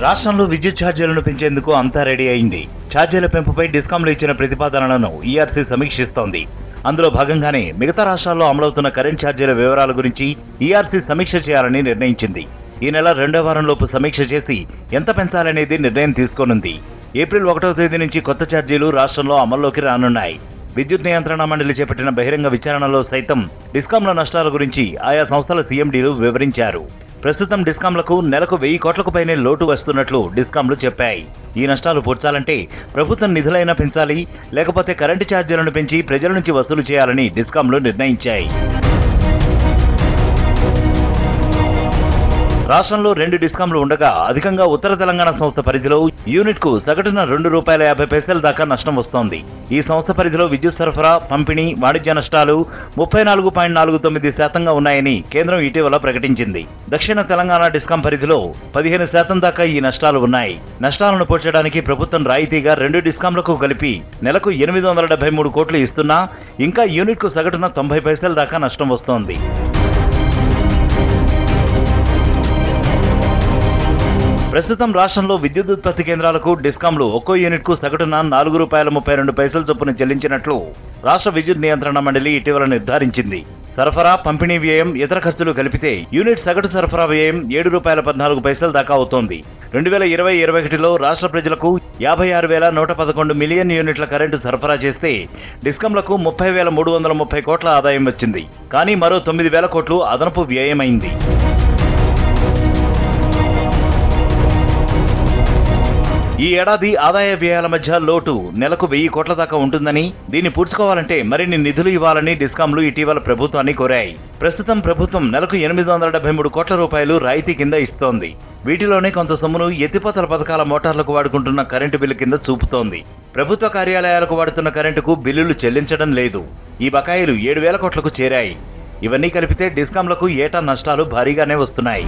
రాష్ట్రంలో విద్యుత్ ఛార్జీలను పెంచేందుకు అంతా రెడీ అయింది ఛార్జీల పెంపుపై డిస్కాంలు ఇచ్చిన ప్రతిపాదనలను ఈఆర్సీ సమీక్షిస్తోంది అందులో భాగంగానే మిగతా రాష్ట్రాల్లో అమలవుతున్న కరెంట్ ఛార్జీల వివరాల గురించి ఈఆర్సీ సమీక్ష చేయాలని నిర్ణయించింది ఈ నెల రెండో వారంలోపు సమీక్ష చేసి ఎంత పెంచాలనేది నిర్ణయం తీసుకోనుంది ఏప్రిల్ ఒకటో తేదీ నుంచి కొత్త ఛార్జీలు రాష్ట్రంలో అమల్లోకి రానున్నాయి విద్యుత్ నియంత్రణ మండలి చేపట్టిన బహిరంగ విచారణలో సైతం డిస్కాంల నష్టాల గురించి ఆయా సంస్థల సీఎండీలు వివరించారు ప్రస్తుతం డిస్కాంలకు నెలకు వెయ్యి కోట్లకు పైనే లోటు వస్తున్నట్లు డిస్కాంలు చెప్పాయి ఈ నష్టాలు పూడ్చాలంటే ప్రభుత్వం నిధులైనా పెంచాలి లేకపోతే కరెంటు ఛార్జీలను పెంచి ప్రజల నుంచి వసూలు చేయాలని డిస్కాంలు నిర్ణయించాయి రాష్ట్రంలో రెండు డిస్కాంలు ఉండగా అధికంగా ఉత్తర తెలంగాణ సంస్థ పరిధిలో యూనిట్ కు సగటున రెండు రూపాయల యాభై పైసల దాకా నష్టం వస్తోంది ఈ సంస్థ పరిధిలో విద్యుత్ సరఫరా పంపిణీ వాణిజ్య నష్టాలు ముప్పై నాలుగు పాయింట్ నాలుగు తొమ్మిది శాతంగా ఉన్నాయని కేంద్రం ఇటీవల ప్రకటించింది దక్షిణ తెలంగాణ డిస్కాం పరిధిలో పదిహేను శాతం దాకా ఈ నష్టాలు ఉన్నాయి నష్టాలను పోడ్చడానికి ప్రభుత్వం రాయితీగా రెండు డిస్కాంలకు కలిపి నెలకు ఎనిమిది వందల డెబ్బై మూడు కోట్లు ఇస్తున్నా ఇంకా యూనిట్ కు సగటున తొంభై పైసల దాకా నష్టం వస్తోంది ప్రస్తుతం రాష్ట్రంలో విద్యుత్ ఉత్పత్తి కేంద్రాలకు డిస్కాంలు ఒక్కో యూనిట్ కు సగటున నాలుగు రూపాయల ముప్పై రెండు పైసల చొప్పున చెల్లించినట్లు రాష్ట్ర విద్యుత్ నియంత్రణ మండలి ఇటీవల నిర్ధారించింది సరఫరా పంపిణీ వ్యయం ఇతర ఖర్చులు కలిపితే యూనిట్ సగటు సరఫరా వ్యయం ఏడు రూపాయల పద్నాలుగు పైసల దాకా అవుతోంది రెండు వేల ఇరవై ఇరవై ఒకటిలో రాష్ట్ర ప్రజలకు యాభై ఆరు వేల నూట పదకొండు మిలియన్ యూనిట్ల కరెంటు సరఫరా చేస్తే డిస్కంలకు ముప్పై వేల మూడు వందల ముప్పై కోట్ల ఆదాయం వచ్చింది కానీ మరో తొమ్మిది వేల కోట్లు అదనపు వ్యయమైంది ఈ ఏడాది ఆదాయ వ్యయాల మధ్య లోటు నెలకు వెయ్యి కోట్ల దాకా ఉంటుందని దీన్ని పూడ్చుకోవాలంటే మరిన్ని నిధులు ఇవ్వాలని డిస్కాంలు ఇటీవల ప్రభుత్వాన్ని కోరాయి ప్రస్తుతం ప్రభుత్వం నెలకు ఎనిమిది వందల డెబ్బై మూడు కోట్ల రూపాయలు రాయితీ కింద ఇస్తోంది వీటిలోనే కొంత సొమ్మును ఎత్తిపోతల పథకాల మోటార్లకు వాడుకుంటున్న కరెంటు బిల్లు కింద చూపుతోంది ప్రభుత్వ కార్యాలయాలకు వాడుతున్న కరెంటుకు బిల్లులు చెల్లించడం లేదు ఈ బకాయిలు ఏడు వేల కోట్లకు చేరాయి ఇవన్నీ కలిపితే డిస్కాంలకు ఏటా నష్టాలు భారీగానే వస్తున్నాయి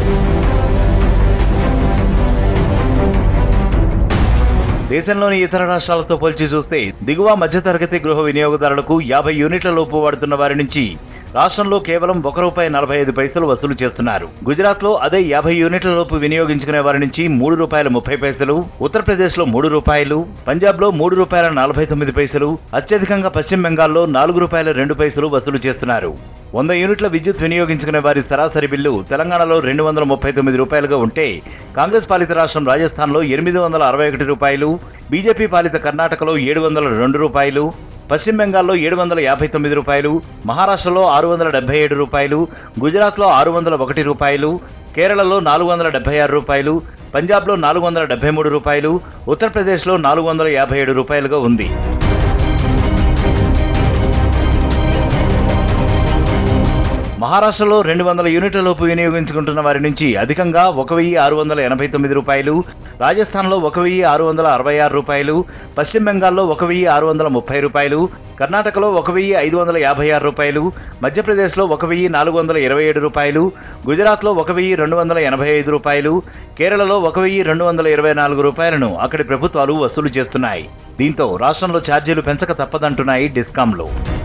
దేశంలోని ఇతర రాష్ట్రాలతో పోల్చి చూస్తే దిగువ మధ్యతరగతి గృహ వినియోగదారులకు యాభై యూనిట్ల లోపు వాడుతున్న వారి నుంచి రాష్ట్రంలో కేవలం ఒక రూపాయి నలభై ఐదు పైసలు వసూలు చేస్తున్నారు గుజరాత్ లో అదే యాభై యూనిట్ల లోపు వినియోగించుకునే వారి నుంచి మూడు రూపాయల ముప్పై పైసలు ఉత్తరప్రదేశ్ లో మూడు రూపాయలు పంజాబ్ లో మూడు రూపాయల నలభై తొమ్మిది పైసలు అత్యధికంగా పశ్చిమ బెంగాల్లో నాలుగు రూపాయల రెండు పైసలు వసూలు చేస్తున్నారు వంద యూనిట్ల విద్యుత్ వినియోగించుకునే వారి సరాసరి బిల్లు తెలంగాణలో రెండు వందల ముప్పై తొమ్మిది రూపాయలుగా ఉంటే కాంగ్రెస్ పాలిత రాష్ట్రం రాజస్థాన్లో ఎనిమిది వందల అరవై ఒకటి రూపాయలు బీజేపీ పాలిత కర్ణాటకలో ఏడు వందల రెండు రూపాయలు పశ్చిమ బెంగాల్లో ఏడు వందల యాభై తొమ్మిది రూపాయలు మహారాష్ట్రలో ఆరు వందల డెబ్బై ఏడు రూపాయలు గుజరాత్లో ఆరు వందల ఒకటి రూపాయలు కేరళలో నాలుగు వందల డెబ్బై ఆరు రూపాయలు పంజాబ్లో నాలుగు వందల డెబ్బై మూడు రూపాయలు ఉత్తరప్రదేశ్లో నాలుగు వందల యాభై ఏడు రూపాయలుగా ఉంది మహారాష్ట్రలో రెండు వందల యూనిట్ల లోపు వినియోగించుకుంటున్న వారి నుంచి అధికంగా ఒక వెయ్యి ఆరు వందల ఎనభై తొమ్మిది రూపాయలు రాజస్థాన్లో ఒక వెయ్యి ఆరు వందల అరవై ఆరు రూపాయలు పశ్చిమ బెంగాల్లో ఒక వెయ్యి ఆరు వందల ముప్పై రూపాయలు కర్ణాటకలో ఒక వెయ్యి ఐదు వందల యాభై ఆరు రూపాయలు మధ్యప్రదేశ్లో ఒక వెయ్యి నాలుగు వందల ఇరవై ఏడు రూపాయలు గుజరాత్లో ఒక వెయ్యి రెండు వందల ఎనభై ఐదు రూపాయలు కేరళలో ఒక వెయ్యి రెండు వందల ఇరవై నాలుగు రూపాయలను అక్కడి ప్రభుత్వాలు వసూలు చేస్తున్నాయి దీంతో రాష్ట్రంలో ఛార్జీలు పెంచక తప్పదంటున్నాయి డిస్కాంలు